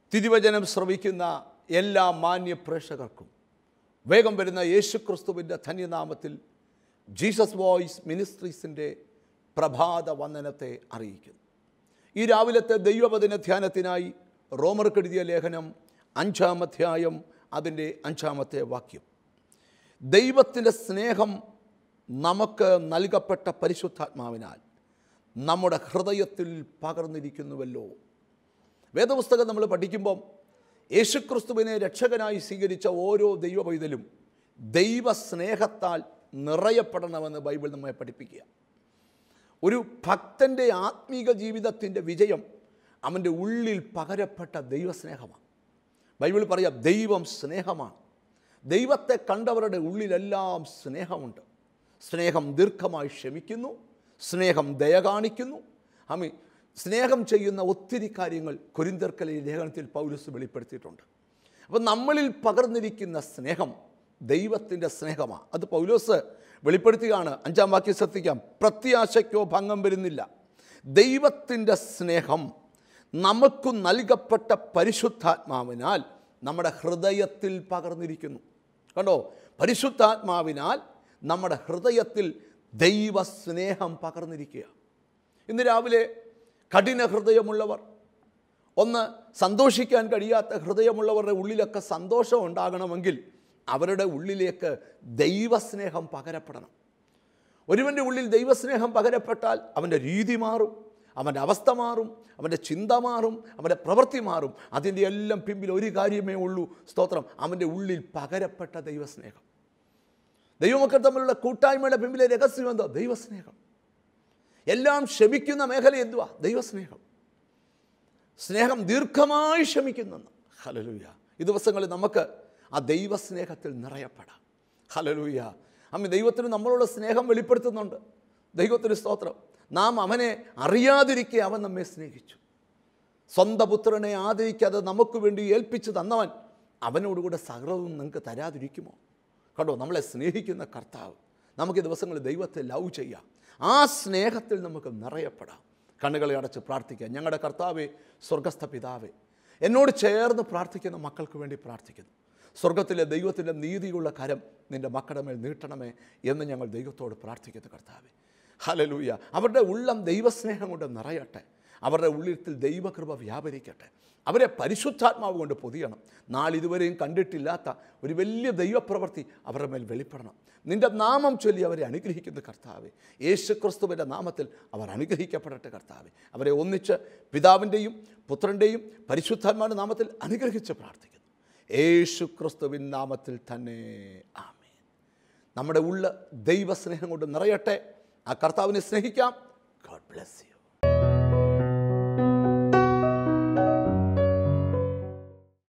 തിരുവചനം ശ്രവിക്കുന്ന എല്ലാ മാന്യ പ്രേക്ഷകർക്കും വേഗം വരുന്ന യേശുക്രിസ്തുവിൻ്റെ ധന്യനാമത്തിൽ ജീസസ് വോയിസ് മിനിസ്ട്രീസിൻ്റെ പ്രഭാത വന്ദനത്തെ അറിയിക്കുന്നു ഈ രാവിലത്തെ ദൈവവചന ധ്യാനത്തിനായി റോമർക്കെഴുതിയ ലേഖനം അഞ്ചാം അധ്യായം അതിൻ്റെ അഞ്ചാമത്തെ വാക്യം ദൈവത്തിൻ്റെ സ്നേഹം നമുക്ക് നൽകപ്പെട്ട പരിശുദ്ധാത്മാവിനാൽ നമ്മുടെ ഹൃദയത്തിൽ പകർന്നിരിക്കുന്നുവല്ലോ വേദപുസ്തകം നമ്മൾ പഠിക്കുമ്പം യേശുക്രിസ്തുവിനെ രക്ഷകനായി സ്വീകരിച്ച ഓരോ ദൈവ പൈതലും ദൈവസ്നേഹത്താൽ നിറയപ്പെടണമെന്ന് ബൈബിൾ നമ്മെ പഠിപ്പിക്കുക ഒരു ഭക്തൻ്റെ ആത്മീക ജീവിതത്തിൻ്റെ വിജയം അവൻ്റെ ഉള്ളിൽ പകരപ്പെട്ട ദൈവസ്നേഹമാണ് ബൈബിൾ പറയാം ദൈവം സ്നേഹമാണ് ദൈവത്തെ കണ്ടവരുടെ ഉള്ളിലെല്ലാം സ്നേഹമുണ്ട് സ്നേഹം ദീർഘമായി ക്ഷമിക്കുന്നു സ്നേഹം ദയ കാണിക്കുന്നു അമ്മി സ്നേഹം ചെയ്യുന്ന ഒത്തിരി കാര്യങ്ങൾ കൊരിന്തർക്കലെ ലേഖനത്തിൽ പൗലസ് വെളിപ്പെടുത്തിയിട്ടുണ്ട് അപ്പം നമ്മളിൽ പകർന്നിരിക്കുന്ന സ്നേഹം ദൈവത്തിൻ്റെ സ്നേഹമാണ് അത് പൗലോസ് വെളിപ്പെടുത്തുകയാണ് അഞ്ചാം വാക്യം ശ്രദ്ധിക്കാം പ്രത്യാശയ്ക്കോ ഭംഗം വരുന്നില്ല ദൈവത്തിൻ്റെ സ്നേഹം നമുക്ക് നൽകപ്പെട്ട പരിശുദ്ധാത്മാവിനാൽ നമ്മുടെ ഹൃദയത്തിൽ പകർന്നിരിക്കുന്നു കണ്ടോ പരിശുദ്ധാത്മാവിനാൽ നമ്മുടെ ഹൃദയത്തിൽ ദൈവസ്നേഹം പകർന്നിരിക്കുക ഇന്ന് രാവിലെ കഠിന ഹൃദയമുള്ളവർ ഒന്ന് സന്തോഷിക്കാൻ കഴിയാത്ത ഹൃദയമുള്ളവരുടെ ഉള്ളിലൊക്കെ സന്തോഷം ഉണ്ടാകണമെങ്കിൽ അവരുടെ ഉള്ളിലേക്ക് ദൈവസ്നേഹം പകരപ്പെടണം ഒരുവൻ്റെ ഉള്ളിൽ ദൈവസ്നേഹം പകരപ്പെട്ടാൽ അവൻ്റെ രീതി മാറും അവൻ്റെ അവസ്ഥ മാറും അവൻ്റെ ചിന്ത മാറും അവൻ്റെ പ്രവൃത്തി മാറും അതിൻ്റെ എല്ലാം പിമ്പിൽ ഒരു കാര്യമേ ഉള്ളൂ സ്തോത്രം അവൻ്റെ ഉള്ളിൽ പകരപ്പെട്ട ദൈവസ്നേഹം ദൈവമക്കൾ തമ്മിലുള്ള കൂട്ടായ്മയുടെ പിമ്പിലെ രഹസ്യം എന്താ ദൈവസ്നേഹം എല്ലാം ക്ഷമിക്കുന്ന മേഖല എന്തുവാ ദൈവസ്നേഹം സ്നേഹം ദീർഘമായി ക്ഷമിക്കുന്നെന്ന് ഹലലൂയ ഈ ദിവസങ്ങളിൽ നമുക്ക് ആ ദൈവസ്നേഹത്തിൽ നിറയപ്പെടാം ഹലലൂയ അമ്മ ദൈവത്തിന് നമ്മളോട് സ്നേഹം വെളിപ്പെടുത്തുന്നുണ്ട് ദൈവത്തിന് സ്തോത്രം നാം അവനെ അറിയാതിരിക്കെ അവൻ നമ്മെ സ്നേഹിച്ചു സ്വന്തം പുത്രനെ ആദരിക്കാതെ നമുക്ക് വേണ്ടി ഏൽപ്പിച്ചു തന്നവൻ അവനോടുകൂടെ സകലവും നിങ്ങൾക്ക് തരാതിരിക്കുമോ കണ്ടോ നമ്മളെ സ്നേഹിക്കുന്ന കർത്താവ് നമുക്ക് ഈ ദിവസങ്ങളിൽ ദൈവത്തെ ലവ് ചെയ്യാം ആ സ്നേഹത്തിൽ നമുക്ക് നിറയപ്പെടാം കണ്ണുകളെ അടച്ച് പ്രാർത്ഥിക്കാം ഞങ്ങളുടെ കർത്താവെ സ്വർഗസ്ഥ പിതാവേ എന്നോട് ചേർന്ന് പ്രാർത്ഥിക്കുന്ന മക്കൾക്ക് വേണ്ടി പ്രാർത്ഥിക്കുന്നു സ്വർഗത്തിലെ ദൈവത്തിൻ്റെ നീതിയുള്ള കരം നിൻ്റെ മക്കളുടെ മേൽ നീട്ടണമേ എന്ന് ഞങ്ങൾ ദൈവത്തോട് പ്രാർത്ഥിക്കുന്നു കർത്താവെ ഹലലൂയ അവരുടെ ഉള്ളം ദൈവസ്നേഹം കൊണ്ട് നിറയട്ടെ അവരുടെ ഉള്ളിൽ ദൈവകൃപ വ്യാപരിക്കട്ടെ അവരെ പരിശുദ്ധാത്മാവ് കൊണ്ട് പൊതിയണം നാളിതുവരെയും കണ്ടിട്ടില്ലാത്ത ഒരു വലിയ ദൈവപ്രവൃത്തി അവരുടെ മേൽ വെളിപ്പെടണം നിന്റെ നാമം ചൊല്ലി അവരെ അനുഗ്രഹിക്കുന്ന കർത്താവെ യേശു ക്രിസ്തുവിൻ്റെ നാമത്തിൽ അവർ അനുഗ്രഹിക്കപ്പെടട്ടെ കർത്താവെ അവരെ ഒന്നിച്ച് പിതാവിൻ്റെയും പുത്രൻ്റെയും പരിശുദ്ധാത്മാവിൻ്റെ നാമത്തിൽ അനുഗ്രഹിച്ച് പ്രാർത്ഥിക്കുന്നു യേശു ക്രിസ്തുവിൻ നാമത്തിൽ തന്നെ ആമേൻ നമ്മുടെ ഉള്ള ദൈവസ്നേഹം കൊണ്ട് നിറയട്ടെ ആ കർത്താവിനെ സ്നേഹിക്കാം ഗോഡ് ബ്ലെസ് യു